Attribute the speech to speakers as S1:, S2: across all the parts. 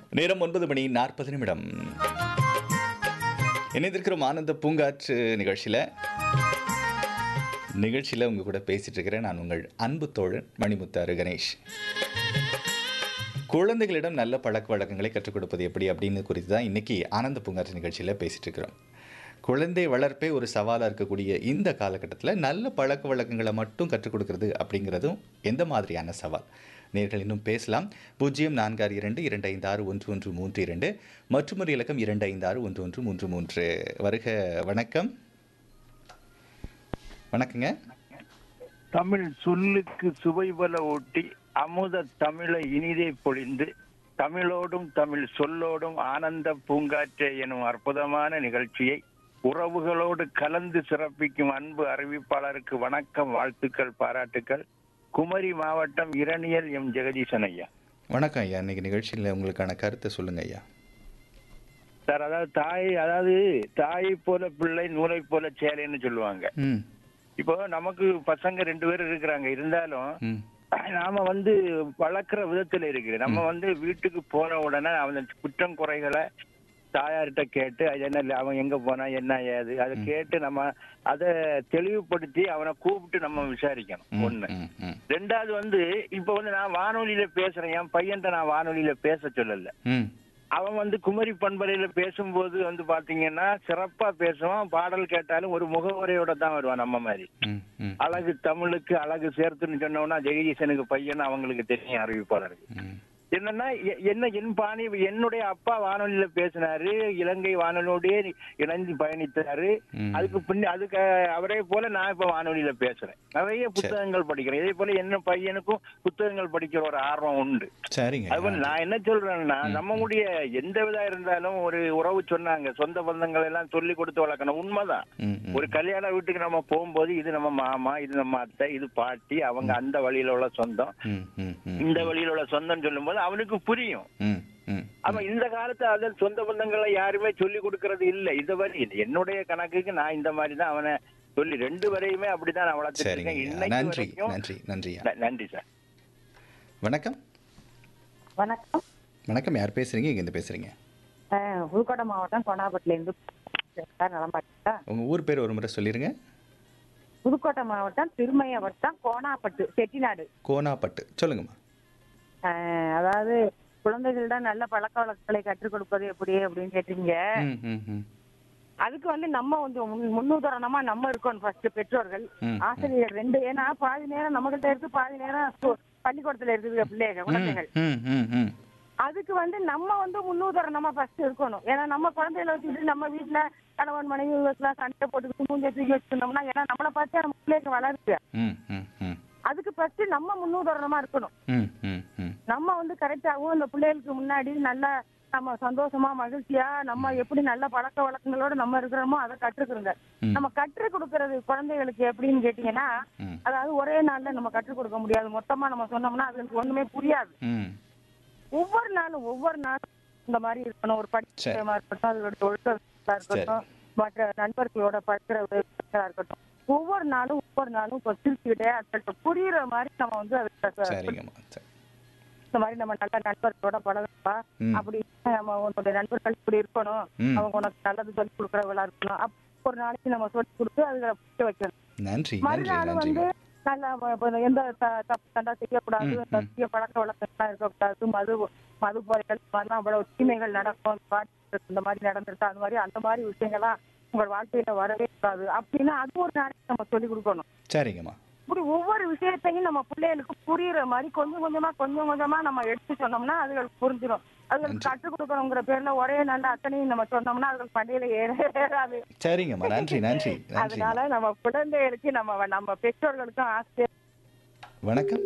S1: நேரம் ஒன்பது மணி நாற்பது நிமிடம் இணைந்திருக்கிறோம் ஆனந்த பூங்காற்று நிகழ்ச்சியில் நிகழ்ச்சியில் உங்கள் கூட பேசிட்டு இருக்கிறேன் நான் உங்கள் அன்பு தோழன் மணிமுத்தாறு கணேஷ் குழந்தைகளிடம் நல்ல பழக்க வழக்கங்களை கற்றுக் கொடுப்பது எப்படி அப்படின்னு குறித்து தான் இன்னைக்கு ஆனந்த பூங்காற்று நிகழ்ச்சியில் பேசிட்டு இருக்கிறோம் குழந்தை வளர்ப்பே ஒரு சவாலாக இருக்கக்கூடிய இந்த காலகட்டத்தில் நல்ல பழக்க வழக்கங்களை மட்டும் கற்றுக் கொடுக்கறது அப்படிங்கிறதும் எந்த மாதிரியான சவால் நேர்கள் இன்னும் பேசலாம் பூஜ்ஜியம் நான்கு ஆறு இரண்டு இரண்டு ஐந்து ஆறு ஒன்று ஒன்று மூன்று இரண்டு மற்றும் ஒரு இலக்கம் இரண்டு ஐந்து ஆறு ஒன்று ஒன்று மூன்று மூன்று வருக வணக்கம் வணக்கங்க
S2: தமிழ் சொல்லுக்கு சுவைபல ஊட்டி அமுத தமிழை இனிதே பொழிந்து தமிழோடும் தமிழ் சொல்லோடும் ஆனந்த பூங்காற்றே எனும் அற்புதமான நிகழ்ச்சியை உறவுகளோடு கலந்து சிறப்பிக்கும் அன்பு அறிவிப்பாளருக்கு வணக்கம் வாழ்த்துக்கள் பாராட்டுக்கள் குமரி மாவட்டம் இரணியல் எம் ஜெகதீசன் ஐயா
S1: வணக்கம் ஐயா இன்னைக்கு நிகழ்ச்சியில் உங்களுக்கான கருத்தை சொல்லுங்க ஐயா
S2: சார் அதாவது தாய் அதாவது தாயை போல பிள்ளை நூலை போல சேலைன்னு சொல்லுவாங்க
S1: ம்
S2: இப்போ நமக்கு பசங்க ரெண்டு பேரும் இருக்கிறாங்க இருந்தாலும்
S1: ம்
S2: நாம வந்து வளர்க்குற விதத்துல இருக்குது நம்ம வந்து வீட்டுக்கு போன உடனே அவன் குற்றம் குறைகளை தாயார்கிட்ட கேட்டு அது என்ன இல்ல, அவன் எங்க போனா என்ன ஏது அதை கேட்டு நம்ம அதை தெளிவுபடுத்தி அவனை கூப்பிட்டு நம்ம விசாரிக்கணும்
S1: ம்,
S2: ஒண்ணு
S1: ம், ம்,
S2: ரெண்டாவது வந்து இப்ப வந்து நான் வானொலியில பேசுறேன் என் பையன்ட்ட நான் வானொலியில பேச சொல்லல
S1: ம்
S2: அவன் வந்து குமரி பண்பலையில பேசும்போது வந்து பாத்தீங்கன்னா சிறப்பா பேசுவான் பாடல் கேட்டாலும் ஒரு முகவுரையோட தான் வருவான் நம்ம மாதிரி
S1: ம், ம்,
S2: அழகு தமிழுக்கு அழகு சேர்த்துன்னு சொன்னோம்னா ஜெகதீசனுக்கு பையன் அவங்களுக்கு தெரியும் அறிவிப்பாளருக்கு
S1: ம்.
S2: என்னன்னா எ- என்ன என் பாணி என்னுடைய அப்பா வானொலியில பேசினாரு இலங்கை வானொலியோடய இணைந்து பயணித்தாரு
S1: ம்.
S2: அதுக்கு பின்ன அதுக்கு அவரே போல நான் இப்ப வானொலியில பேசுறேன் நிறைய புத்தகங்கள் படிக்கிறேன் இதே போல என்ன பையனுக்கும் புத்தகங்கள் படிக்கிற ஒரு ஆர்வம் உண்டு
S1: சரிங்க
S2: அது போல நான் என்ன சொல்றேன்னா நம்மளுடைய எந்த விதா இருந்தாலும் ஒரு உறவு சொன்னாங்க சொந்த பந்தங்கள் எல்லாம் சொல்லி கொடுத்து வளர்க்கணும் உண்மைதான்
S1: ம், ம்.
S2: ஒரு கல்யாண வீட்டுக்கு நம்ம போகும்போது இது நம்ம மாமா இது நம்ம அத்தை இது பாட்டி அவங்க அந்த வழியில உள்ள சொந்தம்
S1: ம், ம், ம்.
S2: இந்த வழியில உள்ள சொந்தம் சொல்லும்போது அவனுக்கு புரியும்
S1: ம், ம்.
S2: அப்ப இந்த காலத்து அதன் சொந்த பந்தங்களை யாருமே சொல்லி கொடுக்கறது இல்ல இது வரை என்னுடைய கணக்குக்கு நான் இந்த மாதிரி தான் அவனை சொல்லி ரெண்டு வரையுமே அப்படிதான் நான் வளர்த்துட்டு
S1: சரிங்க
S2: இருக்கேன்
S1: ஐயா.
S2: இன்னைக்கு
S1: நன்றி
S2: வரைக்கும்
S1: நன்றி நன்றி ஐயா.
S2: ந- நன்றி சார்
S1: வணக்கம்
S3: வணக்கம்
S1: வணக்கம் யார் பேசுறீங்க இங்க இருந்து பேசுறீங்க
S3: அஹ், புதுக்கோட்டை மாவட்டம் கொண்டாபட்டில இருந்து சார் நலம்பாட்டா
S1: உங்க ஊர் பேர் ஒரு முறை சொல்லிருங்க
S3: புதுக்கோட்டை மாவட்டம் திருமய வட்டம் கோணாப்பட்டு செட்டிநாடு
S1: கோனாப்பட்டு சொல்லுங்கம்மா
S3: அஹ், அதாவது குழந்தைகளிடம் நல்ல பழக்க வழக்கங்களை கற்றுக் கொடுப்பது எப்படி அப்படின்னு கேட்டீங்க
S1: ம், ம், ம்.
S3: அதுக்கு வந்து நம்ம கொஞ்சம் முன்- முன்னுதாரணமா நம்ம இருக்கணும் ஃபர்ஸ்ட் பெற்றோர்கள்
S1: ம்,
S3: ஆசிரியர் ரெண்டு ஏன்னா பாதி நேரம் நம்மகிட்ட இருக்கு பாதி நேரம் ஸ்கூ- பள்ளிக்கூடத்துல இருக்குது பிள்ளைங்க குழந்தைகள்
S1: ம், ம், ம்.
S3: அதுக்கு வந்து நம்ம வந்து முன்னுதாரணமா ஃபர்ஸ்ட் இருக்கணும் ஏன்னா நம்ம குழந்தைகளை வச்சுட்டு நம்ம வீட்டுல கணவன் மனைவி எல்லாம் சண்டை போட்டுக்கிட்டு மூஞ்ச தூக்கி வச்சிருந்தோம்னா ஏன்னா நம்மளை பார்த்து நம்ம பிள்ளைங்க வளருது
S1: ம், ம், ம்.
S3: அதுக்கு ஃபர்ஸ்ட் நம்ம முன்னுதாரணமா இருக்கணும்
S1: ம், ம், ம்.
S3: நம்ம வந்து கரெக்டாகவும் இந்த பிள்ளைகளுக்கு முன்னாடி நல்லா நம்ம சந்தோஷமா மகிழ்ச்சியா நம்ம எப்படி நல்ல பழக்க வழக்கங்களோட நம்ம இருக்கிறோமோ அதை கற்றுக்கிறோங்க
S1: ம்.
S3: நம்ம கற்றுக் கொடுக்கறது குழந்தைகளுக்கு எப்படின்னு கேட்டீங்கன்னா
S1: ம்.
S3: அதாவது ஒரே நாள்ல நம்ம கற்றுக் கொடுக்க முடியாது மொத்தமா நம்ம சொன்னோம்னா அதுக்கு ஒண்ணுமே புரியாது
S1: ம்.
S3: ஒவ்வொரு நாளும் ஒவ்வொரு நாளும் இந்த மாதிரி இருக்கணும் ஒரு
S1: சரி.
S3: படிக்கிறமா இருக்கட்டும் அதோட ஒழுக்கத்தா இருக்கட்டும் மற்ற நண்பர்களோட பழக்கிற விதத்தா இருக்கட்டும் ஒவ்வொரு நாளும் ஒவ்வொரு நாளும் இப்போ சிரிச்சுக்கிட்டே அதுக்கு புரியுற மாதிரி நம்ம வந்து அதுக்கு
S1: சரிங்கம்மா சரி.
S3: இந்த மாதிரி நம்ம நல்ல நண்பர்களோட பழகப்பா
S1: ம்.
S3: அப்படி நம்ம உன்னுடைய நண்பர்கள் இப்படி இருக்கணும்
S1: ம்.
S3: அவங்க உனக்கு நல்லது சொல்லி கொடுக்குறவங்களா இருக்கணும் அப்ப ஒரு நாளைக்கு நம்ம சொல்லி கொடுத்து அதுல புரிய வைக்கணும்
S1: நன்றி நன்றி
S3: மறுநாள் வந்து
S1: நன்றிம்மா
S3: நல்லா வ- வ- எந்த த- தப்பு தண்டா செய்யக்கூடாது
S1: ம், ம்.
S3: தப்பிய பழக்க வழக்கம்லாம் இருக்கக்கூடாது மது மது போதைகள் இந்த மாதிரிலாம் அவ்வளவு தீமைகள் நடக்கும் பாட்டு இந்த மாதிரி நடந்துருக்கு அது மாதிரி அந்த மாதிரி விஷயங்கள்லாம் உங்கள் வாழ்க்கையில வரவே கூடாது அப்படின்னா அது ஒரு நாளைக்கு நம்ம சொல்லி கொடுக்கணும்
S1: சரிங்கம்மா
S3: இப்படி ஒவ்வொரு விஷயத்தையும் நம்ம பிள்ளைகளுக்கு புரியுற மாதிரி கொஞ்சம் கொஞ்சமா கொஞ்சம் கொஞ்சமா நம்ம எடுத்து சொன்னோம்னா அதுகளுக்கு புரிஞ்சிடும் அதுகளுக்கு
S1: நன்றி.
S3: கற்றுக் கொடுக்கணுங்கிற பேர்ல ஒரே நல்ல அத்தனையும் நம்ம சொன்னோம்னா அதுகள் பண்டிகையில ஏற ஏறாது
S1: சரிங்கம்மா நன்றி நன்றி நன்றி
S3: அதனால நம்ம குழந்தைகளுக்கு நம்ம நம்ம பெற்றோர்களுக்கும் ஆசிரியர்
S1: வணக்கம்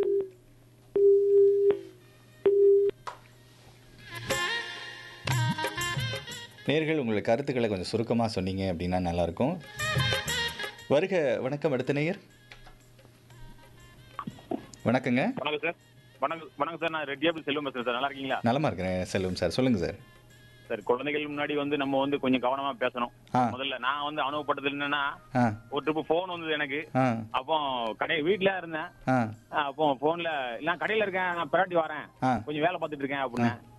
S1: நேர்கள் உங்களுடைய கருத்துக்களை கொஞ்சம் சுருக்கமாக சொன்னீங்க அப்படின்னா நல்லாயிருக்கும் வருக வணக்கம் அடுத்த நேயர் வணக்கங்க
S4: வணக்கம் சார் வணக்கம் வணக்கம் சார் நான் ரெட்டியாபிள் செல்வம் பேசுறேன் சார் நல்லா இருக்கீங்களா
S1: நலமா இருக்கிறேன் செல்வம் சார் சொல்லுங்க சார்
S4: சார் குழந்தைகள் முன்னாடி வந்து நம்ம வந்து கொஞ்சம் கவனமா பேசணும்
S1: ஆ
S4: முதல்ல நான் வந்து அனுபவப்பட்டது என்னன்னா
S1: ஆ
S4: ஒரு ட்ரிப்பு போன் வந்தது எனக்கு
S1: ஆ
S4: அப்போ கடை வீட்ல இருந்தேன்
S1: ஆ
S4: அப்போ போன்ல எல்லாம் கடையில இருக்கேன் நான் பிராட்டி வரேன்
S1: ஆ
S4: கொஞ்சம் வேலை பார்த்துட்டு இருக்கேன் அப்படின்னு